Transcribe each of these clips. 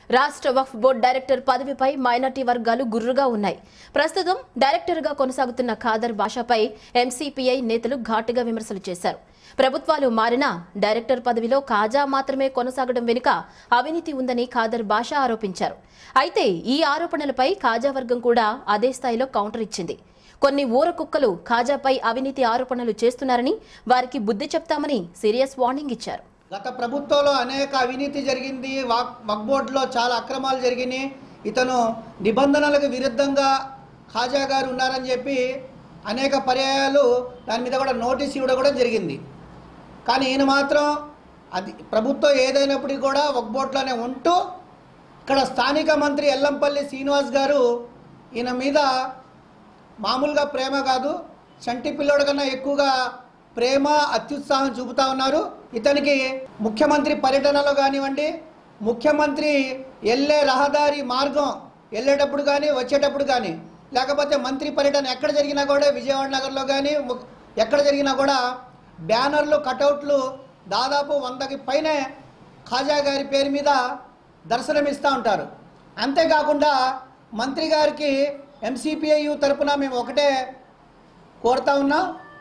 రాష్ట్ర వక్ఫ్ board director పదవిపై మైనార్టీ వర్గాలు గుర్రుగా ఉన్నాయి ప్రస్తుతం డైరెక్టర్గా కొనసాగుతున్న ఖాదర్ భాషపై ఎంసీపీఐ నేతలు ఘాటుగా విమర్శలు చేశారు ప్రభుత్వాలు మారినా డైరెక్టర్ పదవిలో కాజా మాత్రమే కొనసాగడం వెనుక అవినీతి ఉందని ఖాదర్ భాష ఆరోపించారు అయితే ఈ ఆరోపణలపై కాజా వర్గం కూడా అదే స్థాయిలో కౌంటర్ ఇచ్చింది కొన్ని ఊర కుక్కలు ఖాజాపై అవినీతి ఆరోపణలు చేస్తున్నారని వారికి బుద్ధి చెప్తామని సీరియస్ వార్నింగ్ ఇచ్చారు గత ప్రభుత్వంలో అనేక అవినీతి జరిగింది వాక్ వక్ బోర్డులో చాలా అక్రమాలు జరిగినాయి ఇతను నిబంధనలకు విరుద్ధంగా ఖాజా గారు ఉన్నారని చెప్పి అనేక పర్యాయాలు దాని మీద కూడా నోటీస్ ఇవ్వడం కూడా జరిగింది కానీ ఈయన మాత్రం అది ప్రభుత్వం ఏదైనప్పటికీ కూడా వక్ బోర్డులోనే ఉంటూ ఇక్కడ స్థానిక మంత్రి ఎల్లంపల్లి శ్రీనివాస్ గారు ఈయన మీద మామూలుగా ప్రేమ కాదు చంటి పిల్లోడు కన్నా ఎక్కువగా ప్రేమ అత్యుత్సాహం చూపుతా ఉన్నారు ఇతనికి ముఖ్యమంత్రి పర్యటనలో కానివ్వండి ముఖ్యమంత్రి వెళ్ళే రహదారి మార్గం వెళ్ళేటప్పుడు కానీ వచ్చేటప్పుడు కానీ లేకపోతే మంత్రి పర్యటన ఎక్కడ జరిగినా కూడా విజయవాడ నగర్లో కానీ ము- ఎక్కడ జరిగినా కూడా బ్యానర్లు కటౌట్లు దాదాపు వందకి పైనే ఖాజా గారి పేరు మీద దర్శనమిస్తూ ఉంటారు అంతేకాకుండా మంత్రి గారికి ఎంసీపీఐయు తరపున మేము ఒకటే కోరుతా ఉన్నాం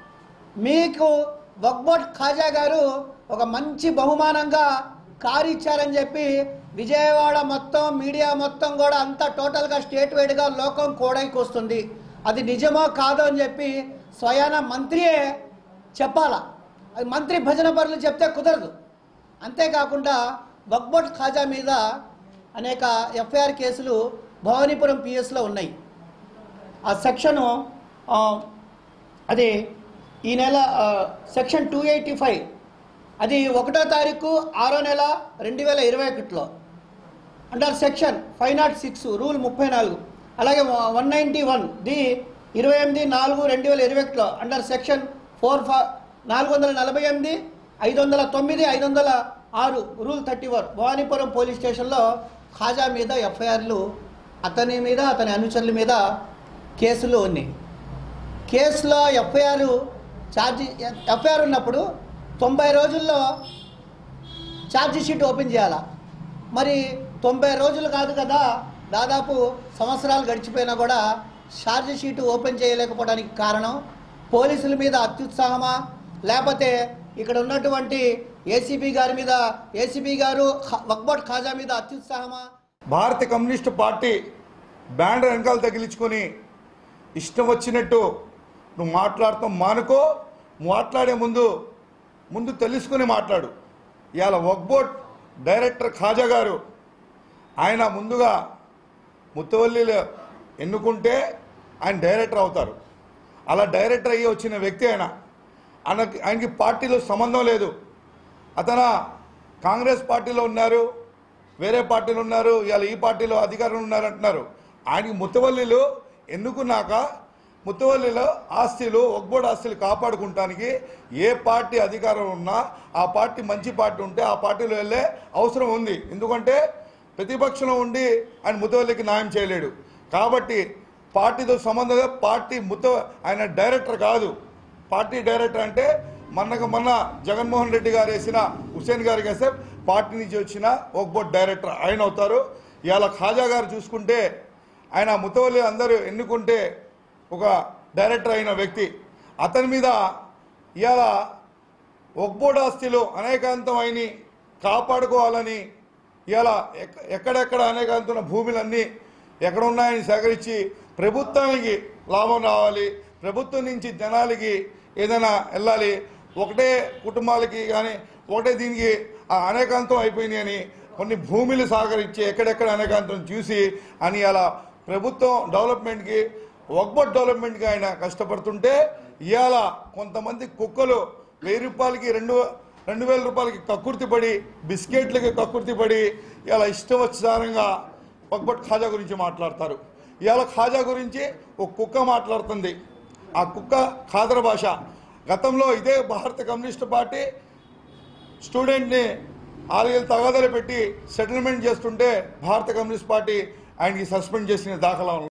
మీకు వక్బోట్ ఖాజా గారు ఒక మంచి బహుమానంగా కారు ఇచ్చారని చెప్పి విజయవాడ మొత్తం మీడియా మొత్తం కూడా అంతా టోటల్గా స్టేట్ వైడ్గా లోకం కోడైకి వస్తుంది అది నిజమో కాదో అని చెప్పి స్వయాన మంత్రియే చెప్పాలా అది మంత్రి భజన పరులు చెప్తే కుదరదు అంతేకాకుండా వక్బోట్ ఖాజా మీద అనేక ఎఫ్ఐఆర్ కేసులు భవానీపురం పిఎస్లో ఉన్నాయి ఆ సెక్షను ఆ, అది ఈ నెల ఆ, సెక్షన్ టూ ఎయిటీ ఫైవ్ అది ఒకటో తారీఖు ఆరో నెల రెండు వేల ఇరవై ఒకటిలో under section five not six rule ముప్పై నాలుగు అలాగే వన్ నైంటీ వన్ ది ఇరవై ఎనిమిది నాలుగు రెండు వేల ఇరవై ఒకటిలో అండర్ సెక్షన్ ఫోర్ ఫా నాలుగు వందల నలభై ఎనిమిది ఐదు వందల తొమ్మిది ఐదు వందల ఆరు rule thirty four Bhavanipuram police స్టేషన్లో ఖాజా మీద ఎఫ్ఐఆర్లు అతని మీద అతని అనుచరుల మీద కేసులు ఉన్నాయి కేసులో ఎఫ్ఐఆర్ ఛార్జీ ఎఫ్ఐఆర్ ఉన్నప్పుడు తొంభై రోజుల్లో ఛార్జీ షీట్ ఓపెన్ చేయాలా మరి తొంభై రోజులు కాదు కదా దాదాపు సంవత్సరాలు గడిచిపోయినా కూడా ఛార్జీ షీట్ ఓపెన్ చేయలేకపోవడానికి కారణం పోలీసుల మీద అత్యుత్సాహమా లేకపోతే ఇక్కడ ఉన్నటువంటి ఏసీబీ గారి మీద ఏసీబీ గారు ఖ- వక్బోట్ ఖాజా మీద అత్యుత్సాహమా భారత కమ్యూనిస్టు పార్టీ బ్యాండర్ వెనకాల తగిలించుకొని ఇష్టం వచ్చినట్టు నువ్వు మాట్లాడతాం మానుకో మాట్లాడే ముందు ముందు తెలుసుకుని మాట్లాడు ఇవాళ వక్బోట్ డైరెక్టర్ ఖాజా గారు ఆయన ముందుగా ముత్తవల్లిలో ఎన్నుకుంటే ఆయన డైరెక్టర్ అవుతారు అలా డైరెక్టర్ అయ్యి వచ్చిన వ్యక్తి ఆయన ఆయనకి ఆయనకి పార్టీలో సంబంధం లేదు అతను కాంగ్రెస్ పార్టీలో ఉన్నారు వేరే పార్టీలో ఉన్నారు ఇవాళ ఈ పార్టీలో అధికారంలో ఉన్నారు అంటున్నారు ఆయనకి ముత్తవల్లిలో ఎన్నుకున్నాక ముత్తవల్లిలో ఆస్తులు ఒక్బోడు ఆస్తులు కాపాడుకుంటానికి ఏ పార్టీ అధికారం ఉన్నా ఆ పార్టీ మంచి పార్టీ ఉంటే ఆ పార్టీలో వెళ్ళే అవసరం ఉంది ఎందుకంటే ప్రతిపక్షంలో ఉండి ఆయన ముత్తవల్లికి న్యాయం చేయలేడు కాబట్టి పార్టీతో సంబంధం లేదు. పార్టీ ముత్త ఆయన డైరెక్టర్ కాదు పార్టీ డైరెక్టర్ అంటే మొన్నకు మొన్న జగన్మోహన్ రెడ్డి గారు వేసిన హుసేన్ గారికి వేస్తే పార్టీ నుంచి వచ్చిన ఒక బోర్డు డైరెక్టర్ ఆయన అవుతారు ఇవాళ ఖాజా గారు చూసుకుంటే ఆయన ముతవల్లి అందరూ ఎన్నుకుంటే ఒక డైరెక్టర్ అయిన వ్యక్తి అతని మీద ఇవాళ ఒక్బోర్డు ఆస్తిలో అనేకాంతం అయిని కాపాడుకోవాలని ఇవాళ ఎక్క- ఎక్కడెక్కడ అనేకాంతున్న భూములన్నీ ఎక్కడ ఉన్నాయని సేకరించి ప్రభుత్వానికి లాభం రావాలి ప్రభుత్వం నుంచి జనాలకి ఏదైనా వెళ్ళాలి ఒకటే కుటుంబాలకి కానీ ఒకటే దీనికి ఆ అనేకాంతం అయిపోయినాయి అని కొన్ని భూములు సహకరించి ఎక్కడెక్కడ అనేకాంతం చూసి అని అలా ప్రభుత్వం డెవలప్మెంట్కి ఒక్బట్ డెవలప్మెంట్కి ఆయన కష్టపడుతుంటే ఇవాళ కొంతమంది కుక్కలు వెయ్యి రూపాయలకి రెండు రెండు వేల రూపాయలకి కక్కుర్తి పడి బిస్కెట్లకి కక్కుర్తి పడి ఇలా ఇష్టం వచ్చారంగా ఒక్బట్ ఖాజా గురించి మాట్లాడతారు ఇవాళ ఖాజా గురించి ఒక కుక్క మాట్లాడుతుంది ఆ కుక్క ఖాదర భాష గతంలో ఇదే భారత కమ్యూనిస్ట్ పార్టీ స్టూడెంట్ని ఆరేళ్ళు తగాదాలు పెట్టి సెటిల్మెంట్ చేస్తుంటే భారత కమ్యూనిస్ట్ పార్టీ ఆయనకి సస్పెండ్ చేసిన దాఖలా ఉంది.